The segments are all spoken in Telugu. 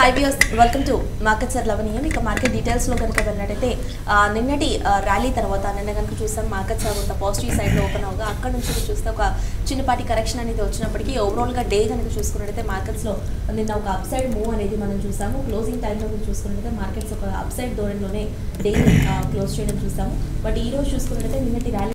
Hi views welcome to market sir లవనీయం ఇక మార్కెట్ డీటెయిల్స్లో కనుక వెళ్ళినట్టయితే ఆ, నిన్నటి ఆ, ర్యాలీ తర్వాత నిన్న కనుక చూస్తాం మార్కెట్ సార్ కొంత పాజిటివ్ సైడ్లో ఓపెన్ అవగా అక్కడ నుంచి కూడా చూస్తే ఒక చిన్నపాటి కరెక్షన్ అనేది వచ్చినప్పటికీ ఓవరాల్గా డే కనుక చూసుకున్నట్టయితే మార్కెట్స్లో నిన్న ఒక అప్ సైడ్ మూవ్ అనేది మనం చూసాము క్లోజింగ్ టైంలో కూడా చూసుకున్నట్టయితే మార్కెట్స్ ఒక అప్ సైడ్ ధోరణిలోనే డే క్లోజ్ చేయడం చూసాము బట్ ఈ రోజు చూసుకున్నట్టయితే నిన్నటి ర్యాలీ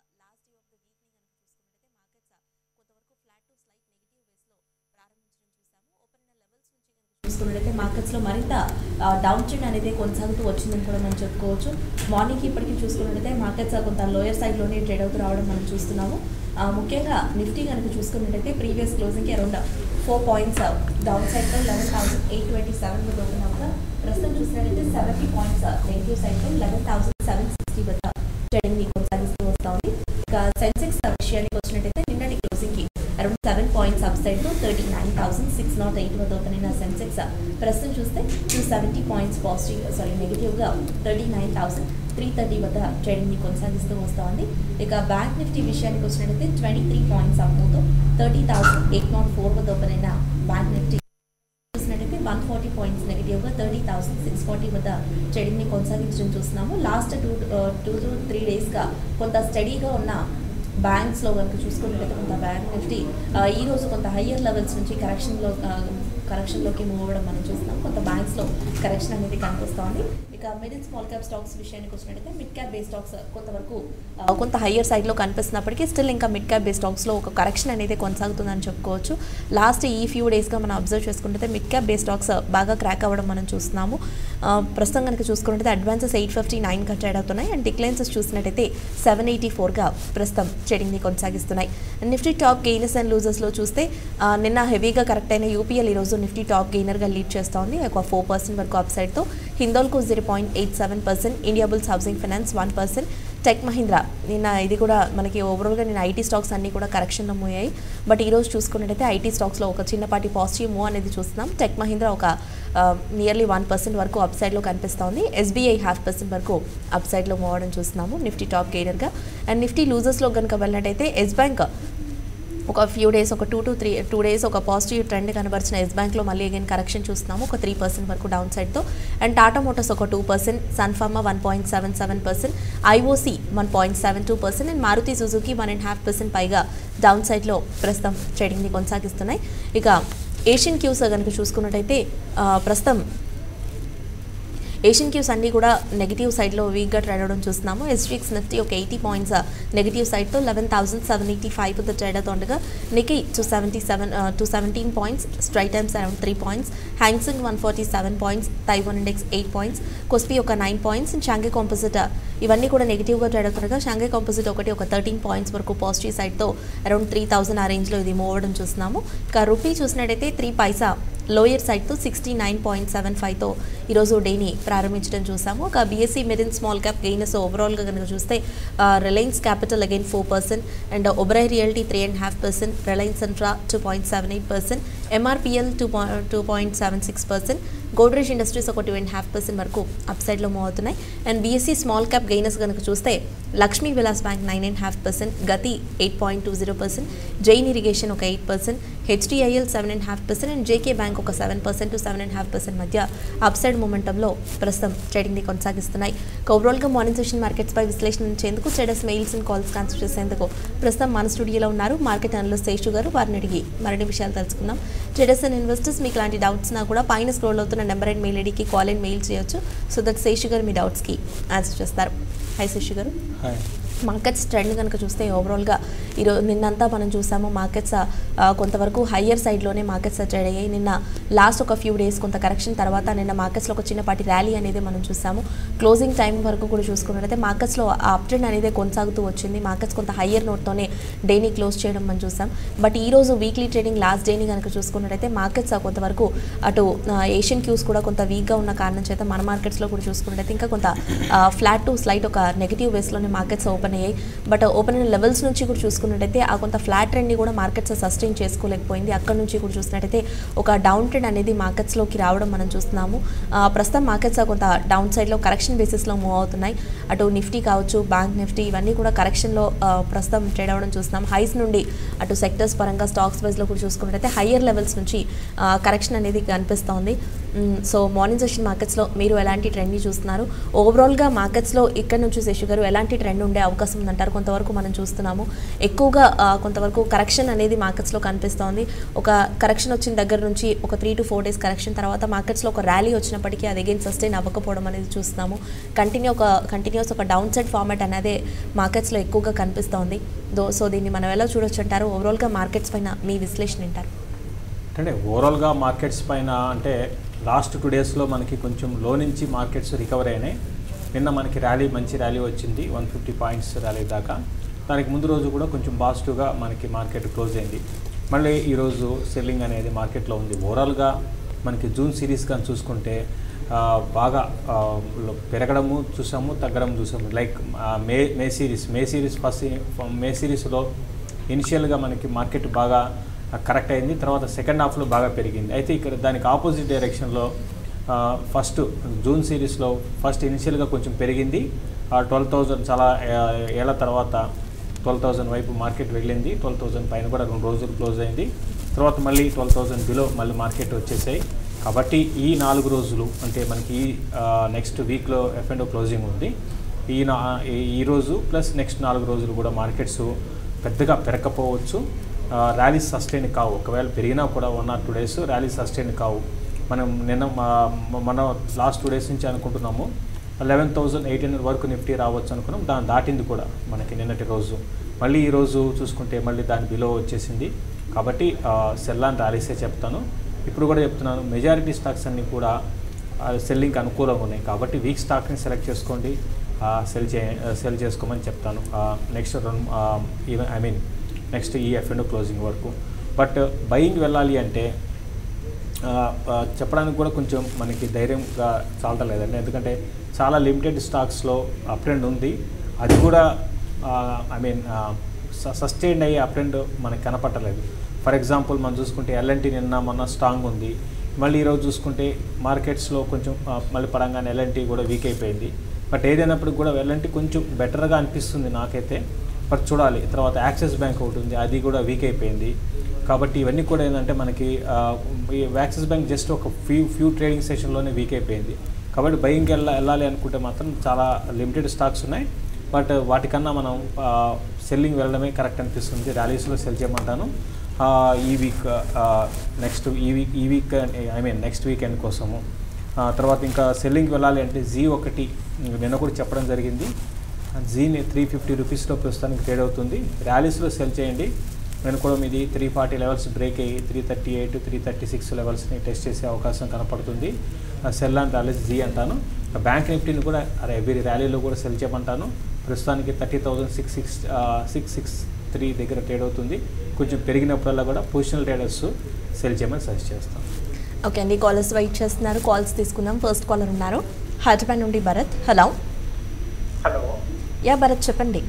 చూసుకున్నట్లయితే మార్కెట్స్లో మరింత డౌన్ ట్రెండ్ అనేది కొనసాగుతూ వచ్చిందని కూడా మనం చెప్పుకోవచ్చు మార్నింగ్ ఇప్పటికీ చూసుకున్నట్లయితే మార్కెట్స్ కొంత లోయర్ సైడ్లోనే ట్రేడ్ అవుతూ రావడం మనం చూస్తున్నాము ఆ, ముఖ్యంగా నిఫ్టీ కనుక చూసుకున్నట్టయితే ప్రీవియస్ క్లోజింగ్కి అరౌండ్ ఫోర్ పాయింట్స్ డౌన్ సైడ్లో eleven thousand eight twenty seven వద్ద ఓపెన్ అవ్వగా ప్రస్తుతం చూసినట్లయితే సెవెంటీ పాయింట్స్ నెగిటివ్ సైడ్లో లెవెన్ థౌసండ్ సెవెన్ సిక్స్టీ వద్ద ట్రేడింగ్ని కొనసాగిస్తూ వస్తూ ఉంది ఇక సెన్సెక్స్ విషయానికి వచ్చినట్టయితే నిన్నటి క్లోజింగ్కి around seven points up side తో thirty nine thousand six nought eight వద్ద ఓపెన్ అయిన సెన్సెక్స్ ప్రస్తుతం చూస్తే two seventy points positive sorry నెగిటివ్గా thirty nine thousand three thirty వద్ద ట్రేడింగ్ని కొనసాగిస్తూ వస్తూ ఉంది ఇక బ్యాంక్ నిఫ్టీ విషయానికి వచ్చినట్టయితే ట్వంటీ త్రీ పాయింట్స్ అప్పుతో thirty thousand eight nought four వద్ద ఓపెన్ అయిన బ్యాంక్ నిఫ్టీ చూసినట్టయితే వన్ ఫార్టీ పాయింట్స్ నెగిటివ్గా థర్టీ థౌసండ్ సిక్స్ ఫార్టీ వద్ద ట్రేడింగ్ని కొనసాగించడం చూస్తున్నాము last two two to three డేస్గా కొంత స్టడీగా ఉన్న బ్యాంక్స్లో కనుక చూసుకున్నట్లయితే కొంత బ్యాంక్ నిఫ్టీ ఆ, ఈ రోజు కొంత హయ్యర్ లెవెల్స్ నుంచి కరెక్షన్లో కరెక్షన్లోకి మూవ్ అవ్వడం మనం చూస్తున్నాం కొంత బ్యాంక్స్లో కరెక్షన్ అనేది కనిపిస్తోంది ఇక మిడిల్ స్మాల్ క్యాప్ స్టాక్స్ విషయానికి వచ్చినట్టయితే మిడ్ క్యాప్ బేస్ స్టాక్స్ కొంతవరకు ఆ, కొంత హయ్యర్ సైడ్లో కనిపిస్తున్నప్పటికీ స్టిల్ ఇంకా మిడ్ క్యాప్ బేస్ స్టాక్స్లో ఒక కరెక్షన్ అనేది కొనసాగుతుందని చెప్పుకోవచ్చు లాస్ట్ ఈ ఫ్యూ డేస్గా మనం అబ్జర్వ్ చేసుకుంటే మిడ్ క్యాప్ బేస్ స్టాక్స్ బాగా క్రాక్ అవ్వడం మనం చూస్తున్నాము ఆ, ప్రస్తుతం కనుక చూసుకున్నట్టయితే అడ్వాన్సెస్ ఎయిట్ ఫిఫ్టీ నైన్గా ట్రేడ్ అవుతున్నాయి అండ్ డిక్లైన్సెస్ చూసినట్టయితే సెవెన్ ఎయిటీ ఫోర్గా ప్రస్తుతం ట్రేడింగ్ని కొనసాగిస్తున్నాయి నిఫ్టీ టాప్ గెయినర్స్ అండ్ లూజర్స్లో చూస్తే ఆ, నిన్న హెవీగా కరెక్ట్ అయిన యూపీఎల్ ఈరోజు నిఫ్టీ టాప్ గెయినర్గా లీడ్ చేస్తోంది ఒక ఫోర్ పర్సెంట్ వరకు అప్ సైడ్తో Hindalco zero point eight seven percent Indiabulls housing finance one percent tech Mahindra నిన్న ఇది కూడా మనకి ఓవరాల్గా నేను ఐటీ స్టాక్స్ అన్నీ కూడా కరెక్షన్లో మూవ్ అయ్యాయి బట్ ఈ రోజు చూసుకున్నట్టయితే ఐటీ స్టాక్స్లో ఒక చిన్నపాటి పాజిటివ్ మూవ్ అనేది చూస్తున్నాం టెక్ మహీంద్రా ఒక నియర్లీ వన్ పర్సెంట్ వరకు అప్ సైడ్లో కనిపిస్తోంది ఎస్బీఐ హాఫ్ పర్సెంట్ వరకు అప్ సైడ్లో మూవ్ అవడం చూస్తున్నాము నిఫ్టీ టాప్ గెయినర్గా అండ్ నిఫ్టీ లూజర్స్లో కనుక వెళ్ళినట్టయితే ఎస్ బ్యాంక్ ఒక ఫ్యూ డేస్ ఒక two to three two days ఒక పాజిటివ్ ట్రెండ్ కనబరిచిన ఎస్ బ్యాంక్లో మళ్ళీ అగైన్ కరెక్షన్ చూస్తున్నాము ఒక త్రీ పర్సెంట్ వరకు డౌన్ సైడ్తో అండ్ టాటా మోటార్స్ ఒక two percent Sun Pharma one point seven seven percent IOC one point seven two percent and Maruti Suzuki one and half percent పైగా డౌన్ సైడ్లో ప్రస్తుతం ట్రేడింగ్ని కొనసాగిస్తున్నాయి ఇక ఏషియన్ క్యూస్ కనుక చూసుకున్నట్టయితే ఆ, ప్రస్తుతం ఏషియన్ క్యూస్ అన్నీ కూడా నెగిటివ్ సైడ్లో వీక్గా ట్రేడ్ అవడం చూస్తున్నాము ఎస్జిఎక్స్ నిఫ్టీ ఒక ఎయిటీ పాయింట్స్ నెగిటివ్ సైడ్తో eleven thousand seven eighty five వద్ద ట్రేడ్ అవుతుండగా Nikkei two seventy seven two seventeen points Straits Times around three points Hang Seng one forty seven points Taiwan index eight points KOSPI ఒక nine points and Shanghai composite ఇవన్నీ కూడా నెగిటివ్గా ట్రేడ్ అవుతుండగా షాంఘై కాంపోజిట్ ఒకటి ఒక థర్టీన్ పాయింట్స్ వరకు పాజిటివ్ సైడ్తో అరౌండ్ త్రీ థౌసండ్ ఆ రేంజ్లో ఇది మూవ్ అవ్వడం చూస్తున్నాము ఇక రూపీ చూసినట్టయితే త్రీ పైసా లోయర్ సైడ్తో సిక్స్టీ నైన్ పాయింట్ సెవెన్ ఫైవ్తో ఈరోజు డేని ప్రారంభించడం చూసాము ఒక BSE middle small cap gainers ఓవరాల్గా కనుక చూస్తే Reliance Capital again four percent and Oberoi realty three and half percent Reliance సెంట్రా two point seven eight percent MRPL two point two point seven six percent Godrej industries ఒక టూ అండ్ హాఫ్ పర్సెంట్ వరకు అప్ సైడ్లో మూవ్ అవుతున్నాయి and BSE small cap gainers కనుక చూస్తే Lakshmi Vilas bank nine and half percent Gati eight point two zero percent Jain irrigation ఒక eight percent HDIL seven and half percent and JK bank ఒక seven percent to seven and half percent మధ్య అప్ సైడ్ మూమెంటంలో ప్రస్తుతం ట్రేడింగ్ని కొనసాగిస్తున్నాయి ఓవరాల్గా మార్నింగ్ సెషన్ మార్కెట్స్పై విశ్లేషించేందుకు ట్రేడర్స్ మెయిల్స్ అండ్ కాల్స్ కాన్సర్ చేసేందుకు ప్రస్తుతం మన స్టూడియోలో ఉన్నారు మార్కెట్ అనలిస్ట్ శేషు గారు వారిని అడిగి మరిన్ని విషయాలు తెలుసుకుందాం ట్రేడర్స్ అండ్ ఇన్వెస్టర్స్ మీకు ఇలాంటి డౌట్స్ నా కూడా పైన స్క్రోల్ అవుతున్న నెంబర్ అండ్ మెయిల్ ఐడికి కాల్ అండ్ మెయిల్ చేయొచ్చు సో దట్ శేషు గారు మీ డౌట్స్కి ఆన్సర్ చేస్తారు హై శేషు గారు హాయ్ మార్కెట్స్ ట్రెండ్ కనుక చూస్తే ఓవరాల్గా ఈరోజు నిన్నంతా మనం చూసాము మార్కెట్స్ ఆ, కొంతవరకు హయ్యర్ సైడ్లోనే మార్కెట్స్ ట్రేడ్ అయ్యాయి నిన్న లాస్ట్ ఒక ఫ్యూ డేస్ కొంత కరెక్షన్ తర్వాత నిన్న మార్కెట్స్లో ఒక చిన్నపాటి ర్యాలీ అనేది మనం చూసాము క్లోజింగ్ టైం వరకు కూడా చూసుకున్నట్లయితే మార్కెట్స్లో ఆ అప్ ట్రెండ్ అనేది కొనసాగుతూ వచ్చింది మార్కెట్స్ కొంత హయ్యర్ నోట్తోనే డేని క్లోజ్ చేయడం మనం చూసాం బట్ ఈ రోజు వీక్లీ ట్రేడింగ్ లాస్ట్ డేని కనుక చూసుకున్నట్లయితే మార్కెట్స్ కొంతవరకు అటు ఆ, ఏషియన్ క్యూస్ కూడా కొంత వీక్గా ఉన్న కారణం చేత మన మార్కెట్స్లో కూడా చూసుకున్నట్లయితే ఇంకా కొంత ఫ్లాట్ టు స్లైట్ ఒక నెగిటివ్ వేస్లోనే మార్కెట్స్ ఓపెన్ అయ్యాయి బట్ ఓపెన్ అయిన లెవెల్స్ నుంచి కూడా చూసుకున్నట్టయితే ఆ కొంత ఫ్లాట్ ట్రెండ్ని కూడా మార్కెట్స్ సస్టైన్ చేసుకోలేకపోయింది అక్కడ నుంచి కూడా చూసినట్టయితే ఒక డౌన్ ట్రెండ్ అనేది మార్కెట్స్లోకి రావడం మనం చూస్తున్నాము ఆ, ప్రస్తుతం మార్కెట్స్ కొంత డౌన్ సైడ్లో కరెక్షన్ బేసిస్లో మూవ్ అవుతున్నాయి అటు నిఫ్టీ కావచ్చు బ్యాంక్ నిఫ్టీ ఇవన్నీ కూడా కరెక్షన్లో ప్రస్తుతం ట్రేడ్ అవ్వడం చూస్తున్నాం హైస్ నుండి అటు సెక్టర్స్ పరంగా స్టాక్స్ వైజ్లో కూడా చూసుకున్నట్టయితే హయ్యర్ లెవెల్స్ నుంచి కరెక్షన్ అనేది కనిపిస్తోంది మ్, సో మార్నింగ్ సెషన్ మార్కెట్స్లో మీరు ఎలాంటి ట్రెండ్ని చూస్తున్నారు ఓవరాల్గా మార్కెట్స్లో ఇక్కడ నుంచి శశి గారు ఎలాంటి ట్రెండ్ ఉండే అవకాశం ఉందంటారు కొంతవరకు మనం చూస్తున్నాము ఎక్కువగా ఆ, కొంతవరకు కరెక్షన్ అనేది మార్కెట్స్లో కనిపిస్తోంది ఒక కరెక్షన్ వచ్చిన దగ్గర నుంచి ఒక three to four days correction తర్వాత మార్కెట్స్లో ఒక ర్యాలీ వచ్చినప్పటికీ అది అగైన్ సస్టైన్ అవ్వకపోవడం అనేది చూస్తున్నాము కంటిన్యూ ఒక కంటిన్యూస్ ఒక డౌన్ సైడ్ ఫార్మాట్ అనేది మార్కెట్స్లో ఎక్కువగా కనిపిస్తోంది దో సో దీన్ని మనం ఎలా చూడొచ్చు అంటారు ఓవరాల్గా మార్కెట్స్ పైన మీ విశ్లేషణ ఏంటారు అంటే ఓవరాల్గా మార్కెట్స్ పైన అంటే లాస్ట్ టూ డేస్లో మనకి కొంచెం లో నుంచి మార్కెట్స్ రికవర్ అయినాయి నిన్న మనకి ర్యాలీ మంచి ర్యాలీ వచ్చింది వన్ ఫిఫ్టీ పాయింట్స్ ర్యాలీ దాకా దానికి ముందు రోజు కూడా కొంచెం పాజిటివ్గా మనకి మార్కెట్ క్లోజ్ అయింది మళ్ళీ ఈరోజు సెల్లింగ్ అనేది మార్కెట్లో ఉంది ఓవరాల్గా మనకి జూన్ సిరీస్ కానీ చూసుకుంటే ఆ, బాగా ఆ, లో- పెరగడము చూసాము తగ్గడం చూసాము లైక్ ఆ, May May series May series first May సిరీస్లో ఇనిషియల్గా మనకి మార్కెట్ బాగా కరెక్ట్ అయింది తర్వాత సెకండ్ హాఫ్లో బాగా పెరిగింది అయితే ఇక్కడ దానికి ఆపోజిట్ డైరెక్షన్లో ఫస్ట్ జూన్ సిరీస్లో ఫస్ట్ ఇనిషియల్గా కొంచెం పెరిగింది ట్వెల్వ్ థౌజండ్ చాలా ఆ, ఏళ్ల తర్వాత ట్వెల్వ్ థౌజండ్ వైపు మార్కెట్ వెళ్ళింది ట్వెల్వ్ థౌజండ్ పైన కూడా రెండు రోజులు క్లోజ్ అయింది తర్వాత మళ్ళీ ట్వెల్వ్ థౌజండ్ బిలో మళ్ళీ మార్కెట్ వచ్చేసాయి కాబట్టి ఈ నాలుగు రోజులు అంటే మనకి ఈ నెక్స్ట్ వీక్లో ఎఫ్ అండ్ క్లోజింగ్ ఉంది ఈ నా ఈ- ఈ రోజు ప్లస్ నెక్స్ట్ నాలుగు రోజులు కూడా మార్కెట్స్ పెద్దగా పెరగకపోవచ్చు ర్యాలీస్ సస్టైన్ కావు ఒకవేళ పెరిగినా కూడా one or two days rallies sustain కావు మనం నిన్న మా- మ- మన లాస్ట్ టూ డేస్ నుంచి అనుకుంటున్నాము లెవెన్ థౌజండ్ ఎయిట్ హండ్రెడ్ వరకు నిఫ్టీ రావచ్చు అనుకున్నాం దాన్ని దాటింది కూడా మనకి నిన్నటి రోజు మళ్ళీ ఈ రోజు చూసుకుంటే మళ్ళీ దాని బిలో వచ్చేసింది కాబట్టి సెల్ అండ్ ర్యాలీసే చెప్తాను ఇప్పుడు కూడా చెప్తున్నాను మెజారిటీ స్టాక్స్ అన్నీ కూడా సెల్లింగ్కి అనుకూలంగా ఉన్నాయి కాబట్టి వీక్ స్టాక్ని సెలెక్ట్ చేసుకోండి సెల్ చే సెల్ చేసుకోమని చెప్తాను నెక్స్ట్ రెండు ఐ మీన్ నెక్స్ట్ ఈ ఎఫ్ అండ్ క్లోజింగ్ వరకు బట్ బయింగ్ వెళ్ళాలి అంటే ఆ, ఆ, చెప్పడానికి కూడా కొంచెం మనకి ధైర్యంగా చాలతలేదండి ఎందుకంటే చాలా లిమిటెడ్ స్టాక్స్లో అప్ ట్రెండ్ ఉంది అది కూడా ఐ మీన్ సస్టైన్ అయ్యే అప్ ట్రెండ్ మనకి కనపట్టలేదు ఫర్ ఎగ్జాంపుల్ మనం చూసుకుంటే ఎల్ఎన్టీ నిన్న మొన్న స్ట్రాంగ్ ఉంది మళ్ళీ ఈరోజు చూసుకుంటే మార్కెట్స్లో కొంచెం ఆ, మళ్ళీ పరంగానే ఎల్ఎన్టీ కూడా వీక్ అయిపోయింది బట్ ఏదైనప్పటికి కూడా ఎల్ఎన్టీ కొంచెం బెటర్గా అనిపిస్తుంది నాకైతే బట్ చూడాలి తర్వాత యాక్సిస్ బ్యాంక్ ఒకటి ఉంది అది కూడా వీక్ అయిపోయింది కాబట్టి ఇవన్నీ కూడా ఏంటంటే మనకి ఆ, ఈ యాక్సిస్ బ్యాంక్ జస్ట్ ఒక ఫ్యూ ఫ్యూ ట్రేడింగ్ సెషన్లోనే వీక్ అయిపోయింది కాబట్టి బయింగ్కి వెళ్ళ వెళ్ళాలి అనుకుంటే మాత్రం చాలా లిమిటెడ్ స్టాక్స్ ఉన్నాయి బట్ వాటికన్నా మనం సెల్లింగ్ వెళ్ళడమే కరెక్ట్ అనిపిస్తుంది ర్యాలీస్లో సెల్ చేయమంటాను ఆ, ఈ వీక్ నెక్స్ట్ ఈ వీక్ ఈ week I mean next weekend కోసము ఆ, తర్వాత ఇంకా సెల్లింగ్కి వెళ్ళాలి అంటే జీ ఒకటి నిన్న కూడా చెప్పడం జరిగింది జీని త్రీ ఫిఫ్టీ రూపీస్లో ప్రస్తుతానికి ట్రేడ్ అవుతుంది ర్యాలీస్లో సెల్ చేయండి నేను కూడా మీది త్రీ ఫార్టీ లెవెల్స్ బ్రేక్ అయ్యి three thirty eight three thirty six లెవెల్స్ని టెస్ట్ చేసే అవకాశం కనపడుతుంది సెల్ అండ్ ర్యాలీస్ జీ అంటాను బ్యాంక్ నిఫ్టీని కూడా అరే ఎవ్రీ ర్యాలీలో కూడా సెల్ చేయమంటాను ప్రస్తుతానికి thirty thousand six six six six three దగ్గర ట్రేడ్ అవుతుంది కొంచెం పెరిగినప్పుడల్లా కూడా పొజిషనల్ ట్రేడర్స్ సెల్ చేయమని సజెస్ట్ చేస్తాను ఓకే అండి కాలర్స్ వెయిట్ చేస్తున్నారు కాల్స్ తీసుకుందాం ఫస్ట్ కాలర్ ఉన్నారు హైదరాబాద్ నుండి Bharat hello hello yeah Bharat చెప్పండి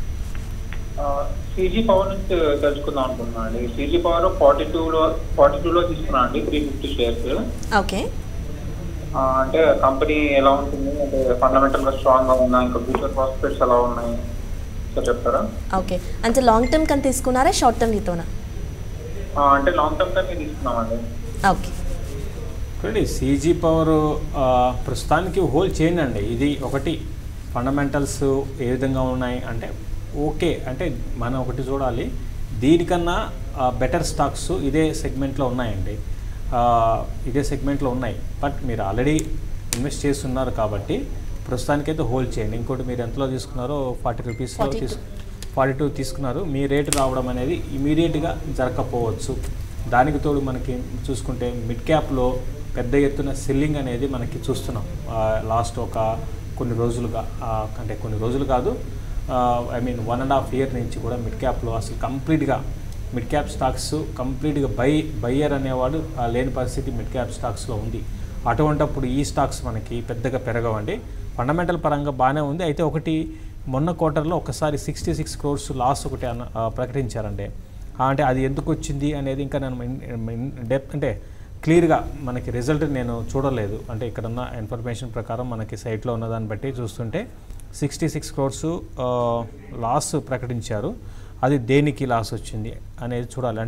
సీజీ పవర్ నుంచి తెలుసుకుందాం అనుకుంటున్నాను అండి సీజీ పవర్ ఫార్టీ టూలో ఫార్టీ టూలో తీసుకున్నాను అండి త్రీ ఫిఫ్టీ షేర్స్ ఓకే అంటే కంపెనీ ఎలా ఉంటుంది అంటే ఫండమెంటల్ గా స్ట్రాంగ్ గా ఉందా ఇంకా ఫ్యూచర్ ప్రాస్పెక్ట్స్ ఎలా ఉన్నాయి సార్ చెప్తారా ఓకే అంటే లాంగ్ టర్మ్ కని తీసుకున్నారా షార్ట్ టర్మ్ గీతోనా ఆ, అంటే లాంగ్ టర్మ్ కానీ తీసుకున్నామండి ఓకే చూడండి సీజీ పవర్ ఆ, ప్రస్తుతానికి హోల్ చేయండి అండి ఇది ఒకటి ఫండమెంటల్స్ ఏ విధంగా ఉన్నాయి అంటే ఓకే అంటే మనం ఒకటి చూడాలి దీనికన్నా బెటర్ స్టాక్స్ ఇదే సెగ్మెంట్లో ఉన్నాయండి ఆ, ఇదే సెగ్మెంట్లో ఉన్నాయి బట్ మీరు ఆల్రెడీ ఇన్వెస్ట్ చేస్తున్నారు కాబట్టి ప్రస్తుతానికైతే హోల్డ్ చేయండి ఇంకోటి మీరు ఎంతలో తీసుకున్నారో ఫార్టీ రూపీస్లో 42. తీసుకు ఫార్టీ టూ తీసుకున్నారు మీ రేటు రావడం అనేది ఇమీడియట్గా జరగకపోవచ్చు దానికి తోడు మనకి చూసుకుంటే మిడ్ క్యాప్లో పెద్ద ఎత్తున సెల్లింగ్ అనేది మనకి చూస్తున్నాం లాస్ట్ ఒక కొన్ని రోజులుగా ఆ, అంటే కొన్ని రోజులు కాదు I mean one and half year నుంచి కూడా మిడ్ క్యాప్లో అసలు కంప్లీట్గా మిడ్ క్యాప్ స్టాక్స్ కంప్లీట్గా బై బయ్యర్ అనేవాడు ఆ, లేని పరిస్థితి మిడ్ క్యాప్ స్టాక్స్లో ఉంది అటువంటప్పుడు ఈ స్టాక్స్ మనకి పెద్దగా పెరగవండి ఫండమెంటల్ పరంగా బాగానే ఉంది అయితే ఒకటి మొన్న క్వార్టర్లో ఒకసారి సిక్స్టీ సిక్స్ క్రోర్స్ లాస్ ఒకటి అన్న ఆ, ప్రకటించారండి ఆ, అంటే అది ఎందుకు వచ్చింది అనేది ఇంకా నేను డెప్ అంటే క్లియర్గా మనకి రిజల్ట్ నేను చూడలేదు అంటే ఇక్కడ ఉన్న ఇన్ఫర్మేషన్ ప్రకారం మనకి సైట్లో ఉన్న దాన్ని బట్టి చూస్తుంటే సిక్స్టీ సిక్స్ క్రోర్స్ లాస్ ప్రకటించారు అది దేనికి లాస్ వచ్చింది అనేది చూడాలి అంటే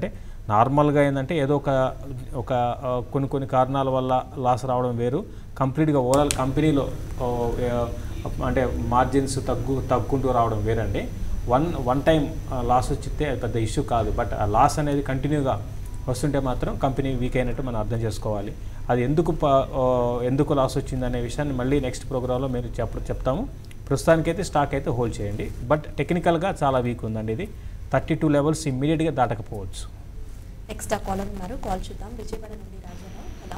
నార్మల్గా ఏంటంటే ఏదో ఒక ఒక ఆ, కొన్ని కొన్ని కారణాల వల్ల లాస్ రావడం వేరు కంప్లీట్గా ఓవరాల్ కంపెనీలో ఓ, ఆ, అంటే మార్జిన్స్ తగ్గు తగ్గుకుంటూ రావడం వేరండి వన్ వన్ టైం లాస్ వచ్చితే అది పెద్ద ఇష్యూ కాదు బట్ ఆ లాస్ అనేది కంటిన్యూగా వస్తుంటే మాత్రం కంపెనీ వీక్ అయినట్టు మనం అర్థం చేసుకోవాలి అది ఎందుకు ప- ఆ, ఎందుకు లాస్ వచ్చింది అనే విషయాన్ని మళ్ళీ నెక్స్ట్ ప్రోగ్రాంలో మీరు చెప్ప చెప్తాము ప్రస్తుతానికైతే స్టాక్ అయితే హోల్డ్ చేయండి బట్ టెక్నికల్గా చాలా వీక్ ఉందండి ఇది థర్టీ టూ లెవెల్స్ ఇమ్మీడియట్గా దాటకపోవచ్చు నెక్స్ట్ ఆ కాలర్ ఉన్నారు కాల్ చూద్దాం విజయవాడ నుండి రాజారావు హలో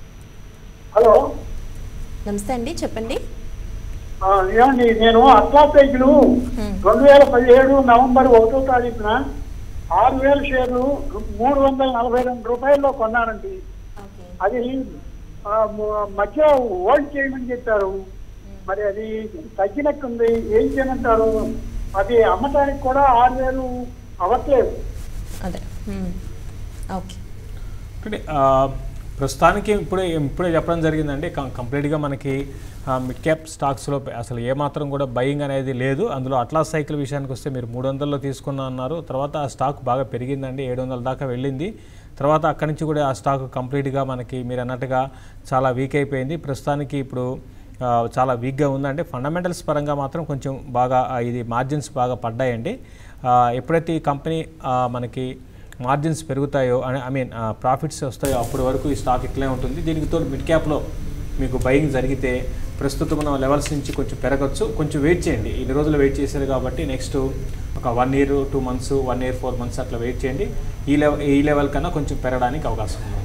హలో నమస్తే అండి చెప్పండి ఆ, ఏమండి నేను అట్లా సైకిల్ Hmm. రెండు వేల పదిహేడు నవంబర్ ఒకటో తారీఖున ఆరు వేల షేర్లు మూడు వందల నలభై రెండు రూపాయల్లో కొన్నానండి ఓకే అది ఆ, మ- మధ్య హోల్డ్ చేయమని చెప్పారు మరి అది తగ్గినట్టుంది ఏం చేయమంటారు అది అమ్మటానికి కూడా ఆరు వేలు అవ్వట్లేదు అదే మ్మ్. ఓకే అంటే ఆ, ప్రస్తుతానికి ఇప్పుడే ఇప్పుడే చెప్పడం జరిగిందండి కం- కంప్లీట్గా మనకి ఆ, మిడ్ క్యాప్ స్టాక్స్లో అసలు ఏమాత్రం కూడా బయింగ్ అనేది లేదు అందులో అట్లా సైకిల్ విషయానికి వస్తే మీరు మూడు వందల్లో తీసుకున్నా అన్నారు తర్వాత ఆ స్టాక్ బాగా పెరిగిందండి ఏడు వందల దాకా వెళ్ళింది తర్వాత అక్కడి నుంచి కూడా ఆ స్టాక్ కంప్లీట్గా మనకి మీరు అన్నట్టుగా చాలా వీక్ అయిపోయింది ప్రస్తుతానికి ఇప్పుడు ఆ, చాలా వీక్గా ఉందండి ఫండమెంటల్స్ పరంగా మాత్రం కొంచెం బాగా ఆ, ఇది మార్జిన్స్ బాగా పడ్డాయండి ఆ, ఎప్పుడైతే ఈ కంపెనీ ఆ, మనకి మార్జిన్స్ పెరుగుతాయో ఐ మీన్ ప్రాఫిట్స్ వస్తాయో అప్పటి వరకు ఈ స్టాక్ ఇట్లే ఉంటుంది దీనికి తోడు మిడ్ క్యాప్లో మీకు బయింగ్ జరిగితే ప్రస్తుతం ఉన్న లెవెల్స్ నుంచి కొంచెం పెరగచ్చు కొంచెం వెయిట్ చేయండి ఇన్ని రోజులు వెయిట్ చేశారు కాబట్టి నెక్స్ట్ ఒక one year two months one year four months అట్లా వెయిట్ చేయండి ఈ లెవెల్ ఈ లెవెల్ కన్నా కొంచెం పెరగడానికి అవకాశం ఉంది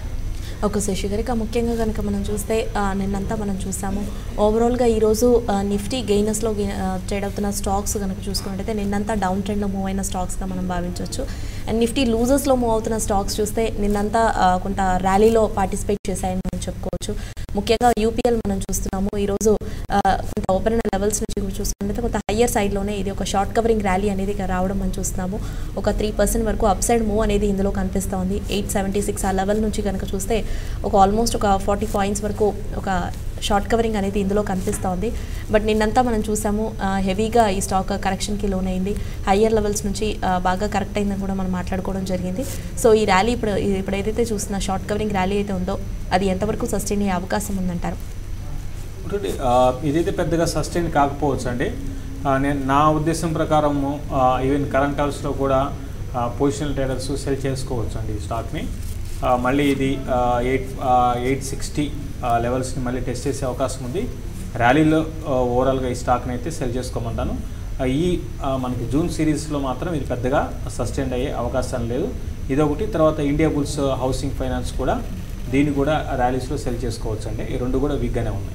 ఓకే శశి గారు ఇక ముఖ్యంగా కనుక మనం చూస్తే ఆ, నిన్నంతా మనం చూసాము ఓవరాల్గా ఈరోజు ఆ, నిఫ్టీ గెయినర్స్లో ట్రేడ్ అవుతున్న స్టాక్స్ కనుక చూసుకున్నట్టయితే నిన్నంతా డౌన్ ట్రెండ్లో మూవ్ అయిన స్టాక్స్గా మనం భావించవచ్చు అండ్ నిఫ్టీ లూజర్స్లో మూవ్ అవుతున్న స్టాక్స్ చూస్తే నిన్నంతా ఆ, కొంత ర్యాలీలో పార్టిసిపేట్ చేశాయని మనం చెప్పుకోవచ్చు ముఖ్యంగా యూపీఎల్ మనం చూస్తున్నాము ఈరోజు ఆ, కొంత ఓపెన్ అయిన లెవెల్స్ నుంచి కూడా చూసుకుంటే కొంత హయ్యర్ సైడ్లోనే ఇది ఒక షార్ట్ కవరింగ్ ర్యాలీ అనేది ఇక రావడం మనం చూస్తున్నాము ఒక త్రీ పర్సెంట్ వరకు అప్ సైడ్ మూవ్ అనేది ఇందులో కనిపిస్తూ ఉంది ఎయిట్ సెవెంటీ సిక్స్ ఆ లెవెల్ నుంచి కనుక చూస్తే ఒక ఆల్మోస్ట్ ఒక ఫార్టీ పాయింట్స్ వరకు ఒక షార్ట్ కవరింగ్ అనేది ఇందులో కనిపిస్తూ ఉంది బట్ నిన్నంతా మనం చూసాము ఆ, హెవీగా ఈ స్టాక్ కరెక్షన్కి లోన్ అయింది హయ్యర్ లెవెల్స్ నుంచి ఆ, బాగా కరెక్ట్ అయిందని కూడా మనం మాట్లాడుకోవడం జరిగింది సో ఈ ర్యాలీ ఇప్పుడు ఇప్పుడు ఏదైతే చూస్తున్న షార్ట్ కవరింగ్ ర్యాలీ అయితే ఉందో అది ఎంతవరకు సస్టైన్ అయ్యే అవకాశం ఉందంటారు ఒకటి, ఆ, ఇదైతే పెద్దగా సస్టైన్ కాకపోవచ్చు అండి ఆ, నేను నా ఉద్దేశం ప్రకారము ఈవెన్ కరెంట్ హౌస్లో కూడా పొజిషనల్ ట్రేడర్స్ సెల్ చేసుకోవచ్చు అండి ఈ స్టాక్ని ఆ, మళ్ళీ ఇది ఎయిట్ ఎయిట్ సిక్స్టీ లెవెల్స్ని మళ్ళీ టెస్ట్ చేసే అవకాశం ఉంది ర్యాలీలో ఓవరాల్గా ఈ స్టాక్ని అయితే సెల్ చేసుకోమంటాను ఆ, ఈ ఆ, మనకి జూన్ సిరీస్లో మాత్రం ఇది పెద్దగా సస్టైన్ అయ్యే అవకాశం లేదు ఇదొకటి తర్వాత ఇండియా బుల్స్ హౌసింగ్ ఫైనాన్స్ కూడా దీన్ని కూడా ర్యాలీస్లో సెల్ చేసుకోవచ్చు అండి ఈ రెండు కూడా వీక్గానే ఉన్నాయి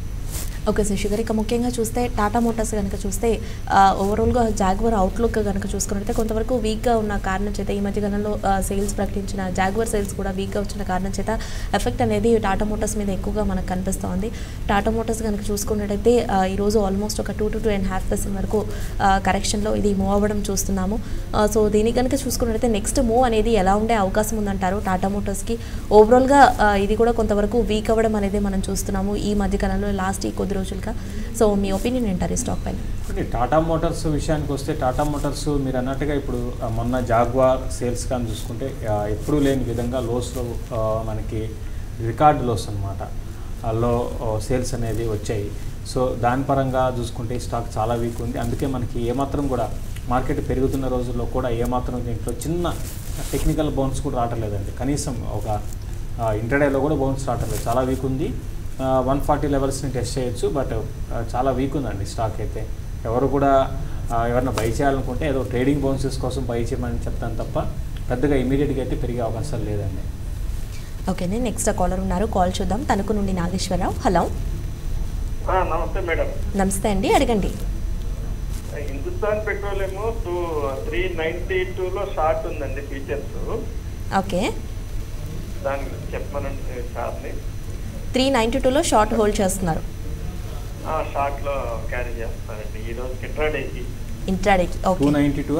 ఓకే శశి గారు ఇక ముఖ్యంగా చూస్తే టాటా మోటార్స్ కనుక చూస్తే ఆ, ఓవరాల్గా జాగ్వర్ అవుట్లుక్ కనుక చూసుకున్నట్లయితే కొంతవరకు వీక్గా ఉన్న కారణం చేత ఈ మధ్య కాలంలో ఆ, సేల్స్ ప్రకటించిన జాగ్వర్ సేల్స్ కూడా వీక్గా వచ్చిన కారణం చేత ఎఫెక్ట్ అనేది టాటా మోటార్స్ మీద ఎక్కువగా మనకు కనిపిస్తోంది టాటా మోటార్స్ కనుక చూసుకున్నట్టయితే ఆ, ఈరోజు ఆల్మోస్ట్ ఒక two to two and half percent వరకు ఆ, కరెక్షన్లో ఇది మూవ్ అవ్వడం చూస్తున్నాము ఆ, సో దీనికి కనుక చూసుకున్నట్టయితే నెక్స్ట్ మూవ్ అనేది ఎలా ఉండే అవకాశం ఉందంటారు టాటా మోటార్స్కి ఓవరాల్గా ఆ, ఇది కూడా కొంతవరకు వీక్ అవ్వడం అనేది మనం చూస్తున్నాము ఈ మధ్య కాలంలో లాస్ట్ ఈ కొద్ది రోజులుగా సో మీ ఒపీనియన్ ఏంటారు ఈ స్టాక్ పైన అంటే టాటా మోటార్స్ విషయానికి వస్తే టాటా మోటార్స్ మీరు అన్నట్టుగా ఇప్పుడు ఆ, మొన్న జాగ్వార్ సేల్స్ కానీ చూసుకుంటే ఆ, ఎప్పుడూ లేని విధంగా లోస్లో ఆ, మనకి రికార్డ్ లోస్ అనమాట లో సేల్స్ అనేది వచ్చాయి సో దాని పరంగా చూసుకుంటే ఈ స్టాక్ చాలా వీక్ ఉంది అందుకే మనకి ఏమాత్రం కూడా మార్కెట్ పెరుగుతున్న రోజుల్లో కూడా ఏమాత్రం దీంట్లో చిన్న టెక్నికల్ బౌన్స్ కూడా రావట్లేదండి కనీసం ఒక ఇంటర్డేలో కూడా బౌన్స్ రావట్లేదు చాలా వీక్ ఉంది వన్ ఫార్టీ లెవెల్స్ని టెస్ట్ చేయొచ్చు బట్ చాలా వీక్ ఉందండి స్టాక్ అయితే ఎవరు కూడా ఆ, ఎవరైనా బై చేయాలనుకుంటే ఏదో ట్రేడింగ్ బౌన్సెస్ కోసం బై చేయమని చెప్తాను తప్ప పెద్దగా ఇమీడియట్గా అయితే పెరిగే అవకాశాలు లేదండి ఓకేనే నెక్స్ట్ కాలర్ ఉన్నారు కాల్ చూద్దాం తణుకు నుండి నాగేశ్వరరావు హలో ఆ, నమస్తే మేడం నమస్తే అండి అడగండి Hindustan Petroleum two three ninety టూలో షార్ట్ ఉందండి ఫీచర్స్ ఓకే దాని గురించి చెప్పమనండి సార్ని త్రీ నైంటీ టూలో షార్ట్ హోల్డ్ చేస్తున్నారు ఆ, షార్ట్లో క్యారీ చేస్తానండి ఈ రోజు ఇంట్రాడేకి ఇంట్రాడేకి two okay ninety two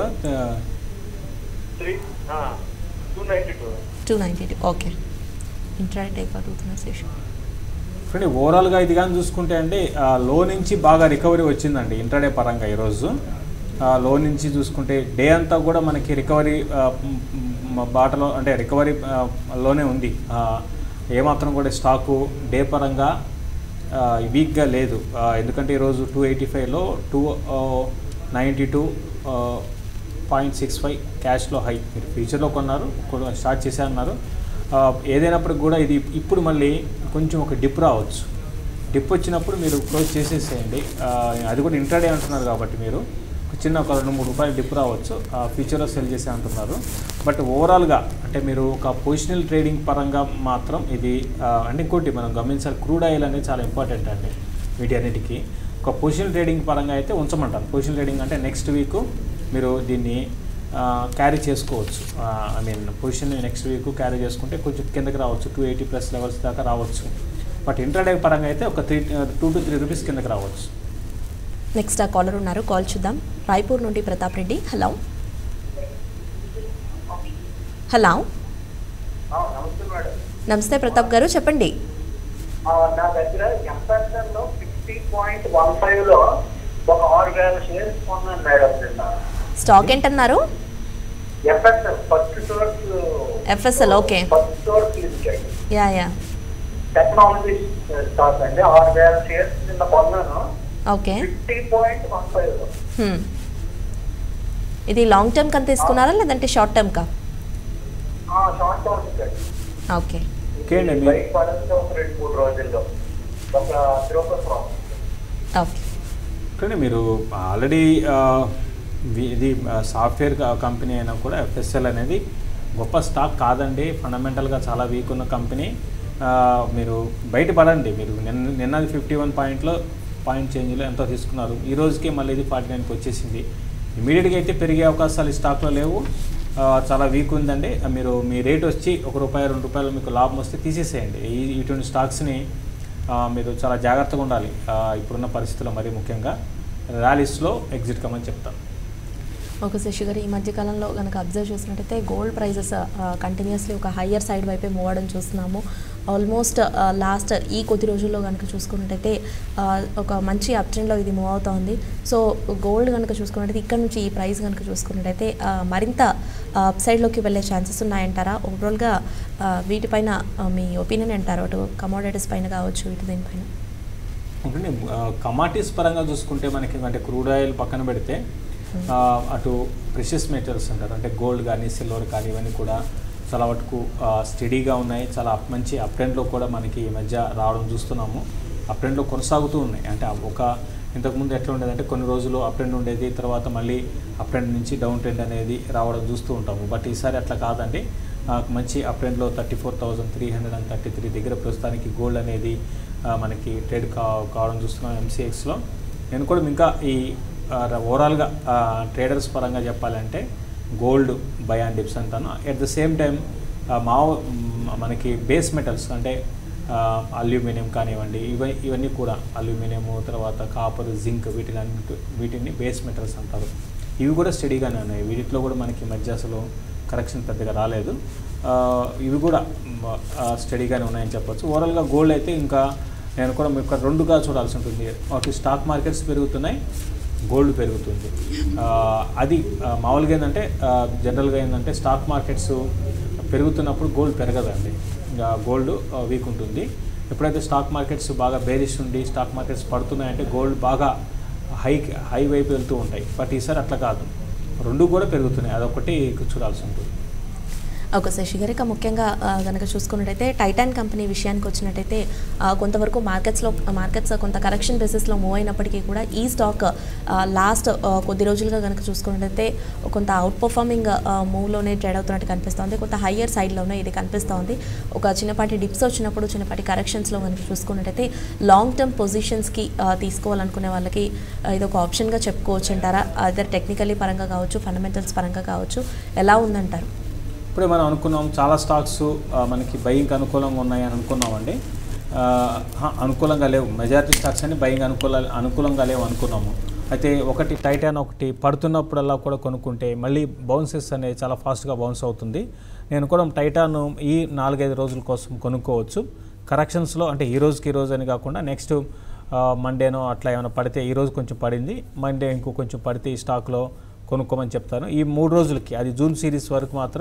three two ninety two two ninety two okay intraday అడుగుతున్నారు శేషు చూడండి ఓవరాల్గా ఇది కానీ చూసుకుంటే అండి ఆ, లో నుంచి బాగా రికవరీ వచ్చిందండి ఇంటర్డే పరంగా ఈరోజు ఆ, లో నుంచి చూసుకుంటే డే అంతా కూడా మనకి రికవరీ ఆ, మ్, మ్, మ- బాటలో అంటే రికవరీ ఆ, లోనే ఉంది ఆ, ఏమాత్రం కూడా స్టాకు డే పరంగా ఆ, వీక్గా లేదు ఆ, ఎందుకంటే ఈరోజు టూ ఎయిటీ ఫైవ్లో two ninety two point six five క్యాష్లో హై మీరు ఫ్యూచర్లో కొన్నారు కొన- స్టార్ట్ చేసే అన్నారు ఆ, ఏదైనప్పటికి కూడా ఇది ఇప్పుడు మళ్ళీ కొంచెం ఒక డిప్ రావచ్చు డిప్ వచ్చినప్పుడు మీరు క్లోజ్ చేసేసేయండి ఆ, అది కూడా ఇంట్రాడే అంటున్నారు కాబట్టి మీరు ఒక చిన్న ఒక రెండు మూడు రూపాయలు డిప్ రావచ్చు ఆ, ఫ్యూచర్లో సెల్ చేసే అంటున్నారు బట్ ఓవరాల్గా అంటే మీరు ఒక పొజిషనల్ ట్రేడింగ్ పరంగా మాత్రం ఇది ఆ, అంటే ఇంకోటి మనం గమనించాలి క్రూడ్ ఆయిల్ అనేది చాలా ఇంపార్టెంట్ అండి వీటి అన్నిటికీ ఒక పొజిషనల్ ట్రేడింగ్ పరంగా అయితే ఉంచమంటాను పొజిషనల్ ట్రేడింగ్ అంటే నెక్స్ట్ వీక్ మీరు దీన్ని క్యారీ చేసుకోవచ్చు I mean position next week carry చేసుకుంటే కొంచెం కిందకి రావచ్చు టూ ఎయిటీ ప్లస్ లెవెల్స్ దాకా రావచ్చు బట్ ఇంట్రాడే పరంగా అయితే ఒక three two to three rupees కిందకి రావచ్చు నెక్స్ట్ ఆ కాలర్ ఉన్నారు కాల్ చూద్దాం రాయ్పూర్ నుండి ప్రతాప్ రెడ్డి హలో హలో నమస్తే మేడం నమస్తే ప్రతాప్ గారు చెప్పండి ఆ, నా దగ్గర ఎంపీఎస్ఎల్ లో ఫిఫ్టీ పాయింట్ వన్ ఫైవ్ లో ఒక ఆరు వేల షేర్స్ కొన్నాను మేడం నిన్న స్టాక్ ఏంటన్నారు FSL first source FSL, okay. First source limited ya ya technology stock అండి ఆరు వేల షేర్స్ నిన్న కొన్నాను okay fifty point one five లో హ్మ్. ఇది లాంగ్ టర్మ్ కింద తీసుకున్నారా లేదంటే షార్ట్ టర్మ్ కా షార్ట్ టర్మ్ ఓకే ఓకే అండి మీరు బయట పడంతో ఒక రెండు మూడు రోజుల్లో ఒక త్రోపర్ ప్రాఫిట్ ఓకే కానీ మీరు ఆల్రెడీ ఇది సాఫ్ట్వేర్ కంపెనీ అయినా కూడా ఎఫ్ఎస్ఎల్ అనేది గొప్ప స్టాక్ కాదండి ఫండమెంటల్గా చాలా వీక్ ఉన్న కంపెనీ ఆ, మీరు బయటపడండి మీరు నిన్న నిన్నది ఫిఫ్టీ వన్ పాయింట్లో పాయింట్ చేంజ్లో ఎంతో తీసుకున్నారు ఈ రోజుకే మళ్ళీ ఇది ఫార్టీ నైన్కి వచ్చేసింది ఇమీడియట్గా అయితే పెరిగే అవకాశాలు ఈ స్టాక్లో లేవు ఆ, చాలా వీక్ ఉందండి ఆ, మీరు మీ రేట్ వచ్చి ఒక రూపాయి రెండు రూపాయలు మీకు లాభం వస్తే తీసేసేయండి ఈ ఇటువంటి స్టాక్స్ని ఆ, మీరు చాలా జాగ్రత్తగా ఉండాలి ఆ, ఇప్పుడున్న పరిస్థితుల్లో మరీ ముఖ్యంగా ర్యాలీస్లో ఎగ్జిట్ కమ్మని చెప్తాను ఓకే శశి గారు ఈ మధ్య కాలంలో కనుక అబ్జర్వ్ చేసినట్టయితే గోల్డ్ ప్రైజెస్ కంటిన్యూస్లీ ఒక హయ్యర్ సైడ్ వైపే మూవ్ అవడం చూస్తున్నాము ఆల్మోస్ట్ లాస్ట్ ఈ కొద్ది రోజుల్లో కనుక చూసుకున్నట్టయితే ఆ, ఒక మంచి అప్ ట్రెండ్లో ఇది మూవ్ అవుతోంది సో గోల్డ్ కనుక చూసుకున్నట్టయితే ఇక్కడ నుంచి ఈ ప్రైస్ కనుక చూసుకున్నట్టయితే ఆ, మరింత అప్ సైడ్లోకి వెళ్ళే ఛాన్సెస్ ఉన్నాయంటారా ఓవరాల్గా ఆ, వీటిపైన ఆ, మీ ఒపీనియన్ అంటారు అటు కమోడిటీస్ పైన కావచ్చు ఇటు దీనిపైన ఉంటుంది కమాటీస్ పరంగా చూసుకుంటే మనకి అంటే క్రూడ్ ఆయిల్ పక్కన పెడితే ఆ, అటు ప్రెషియస్ మెటీరియల్స్ అంటారు అంటే గోల్డ్ కానీ సిల్వర్ కానీ ఇవన్నీ కూడా చాలా వరకు స్టడీగా ఉన్నాయి చాలా up- మంచి అప్ ట్రెండ్లో కూడా మనకి ఈ మధ్య రావడం చూస్తున్నాము అప్ ట్రెండ్లో కొనసాగుతూ ఉన్నాయి అంటే ఆ ఒక ఇంతకుముందు ఎట్లా ఉండేదంటే కొన్ని రోజులు అప్ ట్రెండ్ ఉండేది తర్వాత మళ్ళీ అప్ ట్రెండ్ నుంచి డౌన్ ట్రెండ్ అనేది రావడం చూస్తూ ఉంటాము బట్ ఈసారి అట్లా కాదండి ఆ, మంచి అప్ ట్రెండ్లో thirty four thousand three hundred and thirty three దగ్గర ప్రస్తుతానికి గోల్డ్ అనేది ఆ, మనకి ట్రేడ్ కా కావడం చూస్తున్నాం ఎంసీఎక్స్లో నేను కూడా ఇంకా ఈ ఓవరాల్గా ట్రేడర్స్ పరంగా చెప్పాలంటే గోల్డ్ బై అండ్ డిప్స్ అంటాను ఎట్ ద సేమ్ టైం మా మనకి బేస్ మెటల్స్ అంటే అల్యూమినియం కానివ్వండి ఇవ ఇవన్నీ కూడా అల్యూమినియము తర్వాత కాపర్ జింక్ వీటిని అన్నిటి వీటిని బేస్ మెటల్స్ అంటారు ఇవి కూడా స్టడీగానే ఉన్నాయి వీటిలో కూడా మనకి ఈ మధ్య అసలు కరెక్షన్ పెద్దగా రాలేదు ఆ, ఇవి కూడా స్టడీగానే ఉన్నాయని చెప్పొచ్చు ఓవరాల్గా గోల్డ్ అయితే ఇంకా నేను కూడా మీకు రెండుగా చూడాల్సి ఉంటుంది ఒకటి స్టాక్ మార్కెట్స్ పెరుగుతున్నాయి గోల్డ్ పెరుగుతుంది ఆ, అది ఆ, మామూలుగా ఏంటంటే ఆ, జనరల్గా ఏంటంటే స్టాక్ మార్కెట్స్ పెరుగుతున్నప్పుడు గోల్డ్ పెరగదండి ఇంకా గోల్డ్ ఆ, వీక్ ఉంటుంది ఎప్పుడైతే స్టాక్ మార్కెట్స్ బాగా బేరిష్ ఉండి స్టాక్ మార్కెట్స్ పడుతున్నాయంటే గోల్డ్ బాగా హై హై వైపు వెళ్తూ ఉంటాయి బట్ ఈసారి అట్లా కాదు రెండు కూడా పెరుగుతున్నాయి అదొకటి చూడాల్సి ఉంటుంది ఒక శశి గారు ఇక ముఖ్యంగా ఆ, గనక చూసుకున్నట్టయితే టైటాన్ కంపెనీ విషయానికి వచ్చినట్టయితే ఆ, కొంతవరకు మార్కెట్స్లో మార్కెట్స్ కొంత కరెక్షన్ బేసిస్లో మూవ్ అయినప్పటికీ కూడా ఈ స్టాక్ ఆ, లాస్ట్ ఆ, కొద్ది రోజులుగా కనుక చూసుకున్నట్టయితే కొంత అవుట్ పర్ఫార్మింగ్ మూవ్లోనే ట్రేడ్ అవుతున్నట్టు కనిపిస్తోంది కొంత హయ్యర్ సైడ్లోనే ఇది కనిపిస్తోంది ఒక చిన్నపాటి డిప్స్ వచ్చినప్పుడు చిన్నపాటి కరెక్షన్స్లో కనుక చూసుకున్నట్టయితే లాంగ్ టర్మ్ పొజిషన్స్కి తీసుకోవాలనుకునే వాళ్ళకి ఆ, ఇది ఒక ఆప్షన్గా చెప్పుకోవచ్చు అంటారా అదర్ టెక్నికలీ పరంగా కావచ్చు ఫండమెంటల్స్ పరంగా కావచ్చు ఎలా ఉందంటారు ఇప్పుడే మనం అనుకున్నాం చాలా స్టాక్స్ ఆ, మనకి బయింగ్ అనుకూలంగా ఉన్నాయని అనుకున్నామండి ఆ, హా, అనుకూలంగా లేవు మెజారిటీ స్టాక్స్ అన్ని బయింగ్ అనుకూల అనుకూలంగా లేవు అనుకున్నాము అయితే ఒకటి టైటాన్ ఒకటి పడుతున్నప్పుడల్లా కూడా కొనుక్కుంటే మళ్ళీ బౌన్సెస్ అనేది చాలా ఫాస్ట్గా బౌన్స్ అవుతుంది నేను కూడా టైటాన్ ఈ నాలుగైదు రోజుల కోసం కొనుక్కోవచ్చు కరెక్షన్స్లో అంటే ఈ రోజుకి ఈ రోజు అని కాకుండా నెక్స్ట్ మండేనో అట్లా ఏమైనా పడితే ఈ రోజు కొంచెం పడింది మండే ఇంకో కొంచెం పడితే ఈ స్టాక్లో కొనుక్కోమని చెప్తాను ఈ మూడు రోజులకి అది జూన్ సిరీస్ వరకు మాత్రం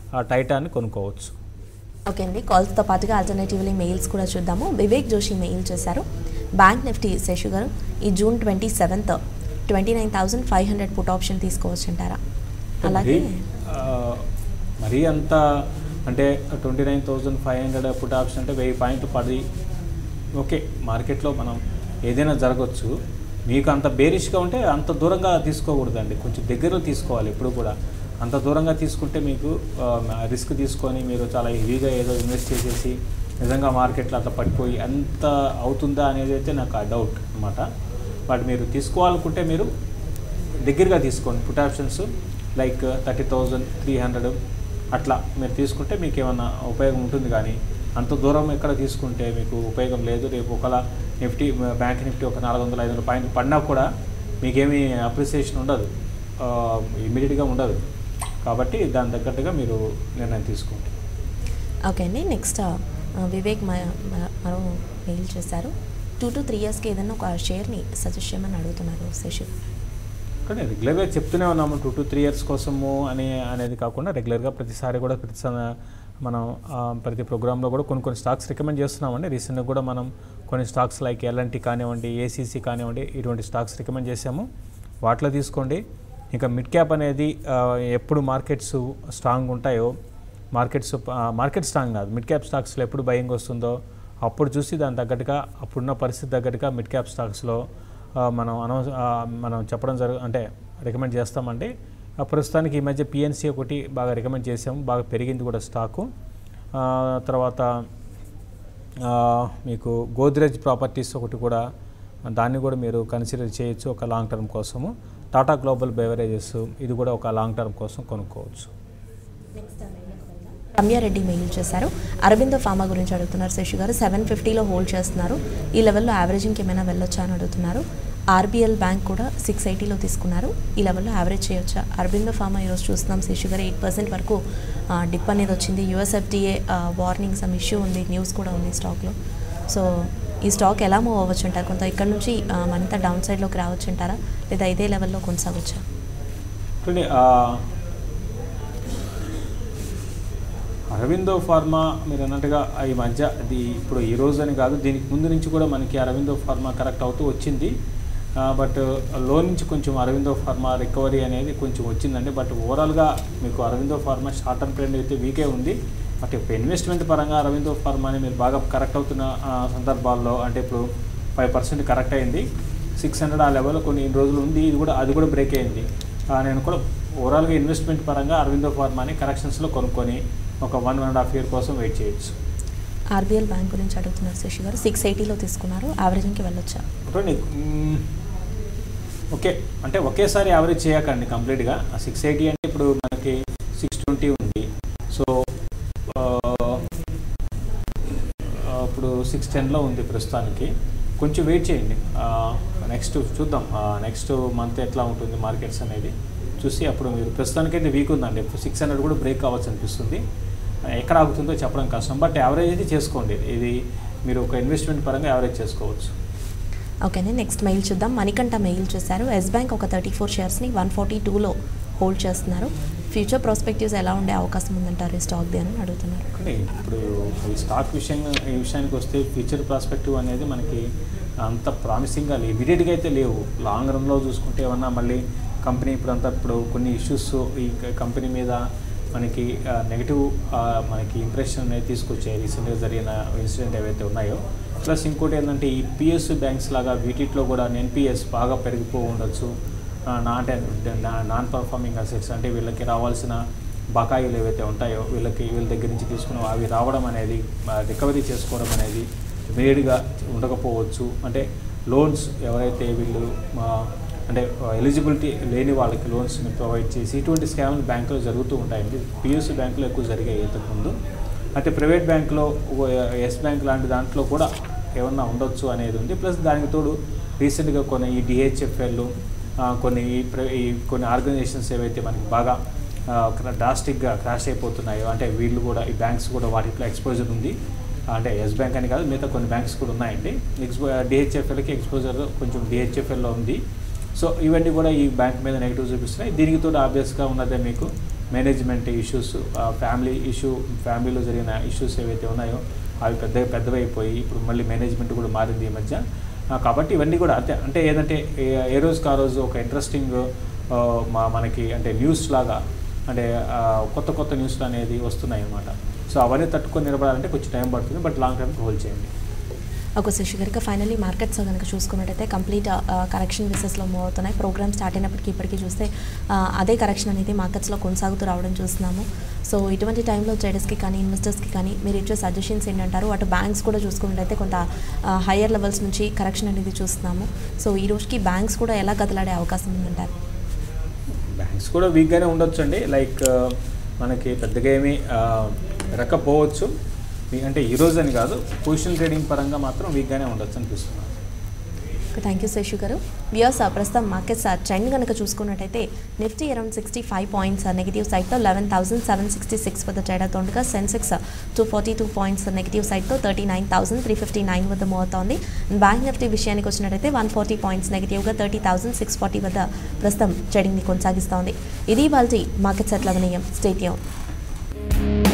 ఆ టైటాన్ని కొనుక్కోవచ్చు ఓకే అండి కాల్స్తో పాటుగా ఆల్టర్నేటివ్లీ మెయిల్స్ కూడా చూద్దాము వివేక్ జోషి మెయిల్ చేశారు బ్యాంక్ నిఫ్టీ శేషు గారు ఈ June twenty seventh twenty nine thousand five hundred put option తీసుకోవచ్చు అంటారా అలాగే మరీ, ఆ, మరీ అంత అంటే twenty nine thousand five hundred put option అంటే వెయ్యి పాయింట్లు పడి ఓకే మార్కెట్లో మనం ఏదైనా జరగవచ్చు మీకు అంత బేరిష్గా ఉంటే అంత దూరంగా తీసుకోకూడదండి కొంచెం దగ్గరలో తీసుకోవాలి ఎప్పుడు కూడా అంత దూరంగా తీసుకుంటే మీకు రిస్క్ తీసుకొని మీరు చాలా హెవీగా ఏదో ఇన్వెస్ట్ చేసేసి నిజంగా మార్కెట్లో అట్లా పడిపోయి ఎంత అవుతుందా అనేది అయితే నాకు ఆ డౌట్ అనమాట బట్ మీరు తీసుకోవాలనుకుంటే మీరు దగ్గరగా తీసుకోండి put options like thirty thousand three hundred అట్లా మీరు తీసుకుంటే మీకు ఏమన్నా ఉపయోగం ఉంటుంది కానీ అంత దూరం ఎక్కడ తీసుకుంటే మీకు ఉపయోగం లేదు రేపు ఒకలా నిఫ్టీ బ్యాంక్ నిఫ్టీ ఒక నాలుగు వందల ఐదు వందల పాయింట్లు పడినా కూడా మీకేమీ అప్రిసియేషన్ ఉండదు ఇమీడియట్గా ఉండదు కాబట్టి దాని తగ్గట్టుగా మీరు నిర్ణయం తీసుకోండి ఓకే అండి నెక్స్ట్ వివేక్ మ- మ- మరో మెయిల్ చేశారు టూ టు త్రీ ఇయర్స్కి ఏదైనా ఒక షేర్ని సజెస్ట్ చేయమని అడుగుతున్నారు శశి కానీ రెగ్యులర్గా చెప్తూనే ఉన్నాము టూ టు త్రీ ఇయర్స్ కోసము అని అనేది కాకుండా రెగ్యులర్గా ప్రతిసారి కూడా ప్రతి స- మనం ఆ, ప్రతి ప్రోగ్రాంలో కూడా కొన్ని కొన్ని స్టాక్స్ రికమెండ్ చేస్తున్నామండి రీసెంట్గా కూడా మనం కొన్ని స్టాక్స్ లైక్ ఎల్ఎన్టీ కానివ్వండి ఏసీసీ కానివ్వండి ఇటువంటి స్టాక్స్ రికమెండ్ చేసాము వాటిలో తీసుకోండి ఇంకా మిడ్ క్యాప్ అనేది ఆ, ఎప్పుడు మార్కెట్స్ స్ట్రాంగ్ ఉంటాయో మార్కెట్స్ ఆ, మార్కెట్ స్ట్రాంగ్ కాదు మిడ్ క్యాప్ స్టాక్స్లో ఎప్పుడు బయింగ్ వస్తుందో అప్పుడు చూసి దాని తగ్గట్టుగా అప్పుడున్న పరిస్థితి తగ్గట్టుగా మిడ్ క్యాప్ స్టాక్స్లో ఆ, మనం అనౌన్స్ ఆ, మనం చెప్పడం జరుగు అంటే రికమెండ్ చేస్తామండి ఆ, ప్రస్తుతానికి ఈ మధ్య పిఎన్సీ ఒకటి బాగా రికమెండ్ చేసాము బాగా పెరిగింది కూడా స్టాకు ఆ, తర్వాత ఆ, మీకు గోద్రేజ్ ప్రాపర్టీస్ ఒకటి కూడా దాన్ని కూడా మీరు కన్సిడర్ చేయొచ్చు ఒక లాంగ్ టర్మ్ కోసము టాటా గ్లోబల్ బెవరేజెస్ ఇది కూడా ఒక లాంగ్ టర్మ్ కోసం కొనుక్కోవచ్చు రమ్యారెడ్డి మెయిల్ చేశారు అరవిందో ఫార్మా గురించి అడుగుతున్నారు శశి గారు సెవెన్ ఫిఫ్టీలో హోల్డ్ చేస్తున్నారు ఈ లెవెల్లో యావరేజింగ్కి ఏమైనా వెళ్ళొచ్చా అని అడుగుతున్నారు ఆర్బీఎల్ బ్యాంక్ కూడా సిక్స్ ఎయిటీలో తీసుకున్నారు ఈ లెవెల్లో యావరేజ్ చేయొచ్చా అరవిందో ఫార్మా ఈరోజు చూస్తున్నాం శశి గారు ఎయిట్ పర్సెంట్ వరకు డిప్ అనేది వచ్చింది యూఎస్ఎఫ్డిఏ వార్నింగ్ సమ్ ఇష్యూ ఉంది న్యూస్ కూడా ఉంది స్టాక్లో సో ఈ స్టాక్ ఎలా మూవ్ అవ్వచ్చు అంటారు కొంత ఇక్కడ నుంచి ఆ, మరింత డౌన్ సైడ్లోకి రావచ్చు అంటారా లేదా ఇదే లెవెల్లో కొనసాగొచ్చా చూడండి ఆ, అరవిందో ఫార్మా మీరు అన్నట్టుగా ఈ మధ్య అది ఇప్పుడు ఈ రోజు అని కాదు దీనికి ముందు నుంచి కూడా మనకి అరవిందో ఫార్మా కరెక్ట్ అవుతూ వచ్చింది ఆ, బట్ లో నుంచి కొంచెం అరవిందో ఫార్మా రికవరీ అనేది కొంచెం వచ్చిందండి బట్ ఓవరాల్గా మీకు Aurobindo pharma short term trend అయితే వీకే ఉంది బట్ ఇప్పుడు ఇన్వెస్ట్మెంట్ పరంగా అరవిందో ఫార్మాని మీరు బాగా కరెక్ట్ అవుతున్న ఆ, సందర్భాల్లో అంటే ఇప్పుడు ఫైవ్ పర్సెంట్ కరెక్ట్ అయింది సిక్స్ హండ్రెడ్ ఆ లెవెల్లో కొన్ని ఇన్ని రోజులు ఉంది ఇది కూడా అది కూడా బ్రేక్ అయింది ఆ, నేను కూడా ఓవరాల్గా ఇన్వెస్ట్మెంట్ పరంగా అరవిందో ఫార్మాని కరెక్షన్స్లో కొనుక్కొని ఒక one one and half year కోసం వెయిట్ చేయొచ్చు ఆర్బీఎల్ బ్యాంక్ గురించి అడుగుతున్నారు శశి గారు సిక్స్ ఎయిటీలో తీసుకున్నారు యావరేజింగ్కి వెళ్ళొచ్చా చూడండి మ్మ్, ఓకే అంటే ఒకేసారి యావరేజ్ చేయకండి కంప్లీట్గా సిక్స్ ఎయిటీ అంటే ఇప్పుడు మనకి సిక్స్ ట్వంటీ ఉంది సో ఆ, ఆ, ఇప్పుడు సిక్స్ టెన్లో ఉంది ప్రస్తుతానికి కొంచెం వెయిట్ చేయండి నెక్స్ట్ చూద్దాం నెక్స్ట్ మంత్ ఎట్లా ఉంటుంది మార్కెట్స్ అనేది చూసి అప్పుడు మీరు ప్రస్తుతానికైతే వీక్ ఉందండి సిక్స్ హండ్రెడ్ కూడా బ్రేక్ అవ్వచ్చు అనిపిస్తుంది ఆ, ఎక్కడ ఆగుతుందో చెప్పడం కష్టం బట్ యావరేజ్ అయితే చేసుకోండి ఇది మీరు ఒక ఇన్వెస్ట్మెంట్ పరంగా యావరేజ్ చేసుకోవచ్చు ఓకేనే నెక్స్ట్ మెయిల్ చూద్దాం మణికంఠ మెయిల్ చేశారు ఎస్ బ్యాంక్ ఒక థర్టీ ఫోర్ షేర్స్ని వన్ ఫార్టీ టూలో హోల్డ్ చేస్తున్నారు ఫ్యూచర్ ప్రాస్పెక్టివ్స్ ఎలా ఉండే అవకాశం ఉందంటారు ఈ స్టాక్ది అని అడుగుతున్నారు అంటే ఇప్పుడు ఈ స్టాక్ విషయం ఈ విషయానికి వస్తే ఫ్యూచర్ ప్రాస్పెక్టివ్ అనేది మనకి అంత ప్రామిసింగ్గా లేవు ఇమీడియట్గా అయితే లేవు లాంగ్ రన్లో చూసుకుంటే ఏమన్నా మళ్ళీ కంపెనీ ఇప్పుడు అంతా ఇప్పుడు కొన్ని ఇష్యూస్ ఈ కంపెనీ మీద మనకి నెగిటివ్ మనకి ఇంప్రెషన్ అనేది తీసుకొచ్చాయి రీసెంట్గా జరిగిన ఇన్సిడెంట్ ఏవైతే ఉన్నాయో ప్లస్ ఇంకోటి ఏంటంటే ఈ పిఎస్ బ్యాంక్స్ లాగా వీటిలో కూడా ఎన్పిఎస్ బాగా పెరిగిపో ఉండొచ్చు నాట్ నాన్ పర్ఫార్మింగ్ అసెట్స్ అంటే వీళ్ళకి రావాల్సిన బకాయిలు ఏవైతే ఉంటాయో వీళ్ళకి వీళ్ళ దగ్గర నుంచి తీసుకున్న అవి రావడం అనేది రికవరీ చేసుకోవడం అనేది ఇమీడియట్గా ఉండకపోవచ్చు అంటే లోన్స్ ఎవరైతే వీళ్ళు ఆ, అంటే ఎలిజిబిలిటీ లేని వాళ్ళకి లోన్స్ని ప్రొవైడ్ చేసి ఇటువంటి స్కామ్లు బ్యాంకులో జరుగుతూ ఉంటాయండి పిఎస్సి బ్యాంకులో ఎక్కువ జరిగాయి ఇంతకుముందు అయితే ప్రైవేట్ బ్యాంకులో ఎస్ బ్యాంక్ లాంటి దాంట్లో కూడా ఏమన్నా ఉండొచ్చు అనేది ఉంది ప్లస్ దానికి తోడు రీసెంట్గా కొన్ని ఈ డిహెచ్ఎఫ్ఎల్ కొన్ని ఈ ప్ర- ఈ కొన్ని ఆర్గనైజేషన్స్ ఏవైతే మనకి బాగా డ్రాస్టిక్గా క్రాష్ అయిపోతున్నాయో అంటే వీళ్ళు కూడా ఈ బ్యాంక్స్ కూడా వాటిలో ఎక్స్పోజర్ ఉంది అంటే ఎస్ బ్యాంక్ అని కాదు మిగతా కొన్ని బ్యాంక్స్ కూడా ఉన్నాయండి ఎక్స్పో డిహెచ్ఎఫ్ఎల్కి ఎక్స్పోజర్ కొంచెం డిహెచ్ఎఫ్ఎల్లో ఉంది సో ఇవన్నీ కూడా ఈ బ్యాంక్ మీద నెగిటివ్ చూపిస్తున్నాయి దీనికి తోడు ఆబ్వియస్గా ఉన్నదే మీకు మేనేజ్మెంట్ ఇష్యూస్ ఫ్యామిలీ ఇష్యూ ఫ్యామిలీలో జరిగిన ఇష్యూస్ ఏవైతే ఉన్నాయో అవి పెద్ద పెద్దవైపోయి ఇప్పుడు మళ్ళీ మేనేజ్మెంట్ కూడా మారింది ఈ మధ్య ఆ, కాబట్టి ఇవన్నీ కూడా అంతే అంటే ఏదంటే ఏ- ఏ రోజుకి ఆ రోజు ఒక ఇంట్రెస్టింగ్ మా మనకి అంటే న్యూస్ లాగా అంటే ఆ, కొత్త కొత్త న్యూస్లు అనేది వస్తున్నాయి అన్నమాట సో అవన్నీ తట్టుకొని నిలబడాలంటే కొంచెం టైం పడుతుంది బట్ లాంగ్ టైం హోల్డ్ చేయండి ఒక శశి గారికి ఫైనల్లీ మార్కెట్స్ కనుక చూసుకున్నట్టయితే కంప్లీట్ కరెక్షన్ బేసెస్లో మూవ్ అవుతున్నాయి ప్రోగ్రామ్ స్టార్ట్ అయినప్పటికీ ఇప్పటికీ చూస్తే ఆ, అదే కరెక్షన్ అనేది మార్కెట్స్లో కొనసాగుతూ రావడం చూస్తున్నాము సో ఇటువంటి టైంలో ట్రేడర్స్కి కానీ ఇన్వెస్టర్స్కి కానీ మీరు ఇచ్చే సజెషన్స్ ఏంటంటారు అటు బ్యాంక్స్ కూడా చూసుకున్నట్టయితే కొంత హయ్యర్ లెవెల్స్ నుంచి కరెక్షన్ అనేది చూస్తున్నాము సో ఈ రోజుకి బ్యాంక్స్ కూడా ఎలా కదలాడే అవకాశం ఉందంటారు బ్యాంక్స్ కూడా వీక్గానే ఉండొచ్చు అండి లైక్ మనకి పెద్దగా ఏమీ రక్కపోవచ్చు మీ- అంటే ఈ రోజు అని కాదు పొజిషన్ ట్రేడింగ్ పరంగా మాత్రం వీక్గానే ఉండొచ్చు అనిపిస్తుంది థ్యాంక్ యూ శేషు గారు వ్యూస్ ప్రస్తుతం మార్కెట్స్ ట్రెండ్ కనుక చూసుకున్నట్టయితే Nifty around sixty five points negative సైడ్తో eleven thousand seven sixty six వద్ద ట్రేడ్ అవుతుండగా Sensex two forty two points negative సైడ్తో thirty nine thousand three fifty nine వద్ద మూవ్ అవుతోంది బ్యాంక్ నిఫ్టీ విషయానికి వచ్చినట్టయితే వన్ ఫార్టీ పాయింట్స్ నెగిటివ్గా థర్టీ థౌసండ్ సిక్స్ ఫార్టీ వద్ద ప్రస్తుతం ట్రేడింగ్ని కొనసాగిస్తోంది ఇది వాళ్ళ మార్కెట్స్ ఎట్లా వినయం స్టేట్